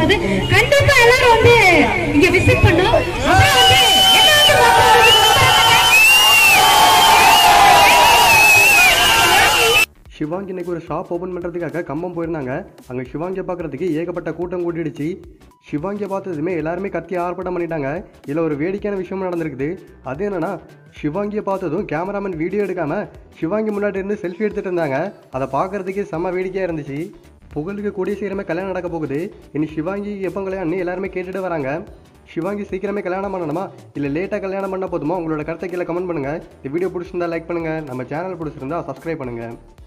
போகுது கண்டிப்பா எல்லாரும் வந்து இங்க விசிட் பண்ணும் அப்புறம் வந்து என்ன வந்து பார்க்கறதுக்கு ரொம்ப சிவாங்கி இன்னைக்கு ஒரு ஷாப் ஓப்பன் பண்ணுறதுக்காக கம்பம் போயிருந்தாங்க அங்கே சிவாங்கியை பார்க்குறதுக்கு ஏகப்பட்ட கூட்டம் கூட்டிடுச்சு சிவாங்கியை பார்த்ததுமே எல்லாருமே கத்தி ஆர்ப்பாட்டம் பண்ணிட்டாங்க இதில் ஒரு வேடிக்கையான விஷயமும் நடந்திருக்குது அது என்னன்னா சிவாங்கியை பார்த்ததும் கேமராமேன் வீடியோ எடுக்காமல் சிவாங்கி முன்னாடி இருந்து செல்ஃபி எடுத்துகிட்டு இருந்தாங்க அதை பார்க்குறதுக்கு செம்ம வேடிக்கையாக இருந்துச்சு புகழுக்கு கூடிய சீக்கிரமே கல்யாணம் நடக்க போகுது இனி சிவாங்கி எப்போ கல்யாணம்னு எல்லாருமே கேட்டுட்டு வராங்க சிவாங்கி சீக்கிரமே கல்யாணம் பண்ணணுமா இல்லை லேட்டாக கல்யாணம் பண்ண போதுமா உங்களோட கருத்தை கீழே கமெண்ட் பண்ணுங்கள் இந்த வீடியோ பிடிச்சிருந்தா லைக் பண்ணுங்கள் நம்ம சேனல் பிடிச்சிருந்தா சப்ஸ்கிரைப் பண்ணுங்கள்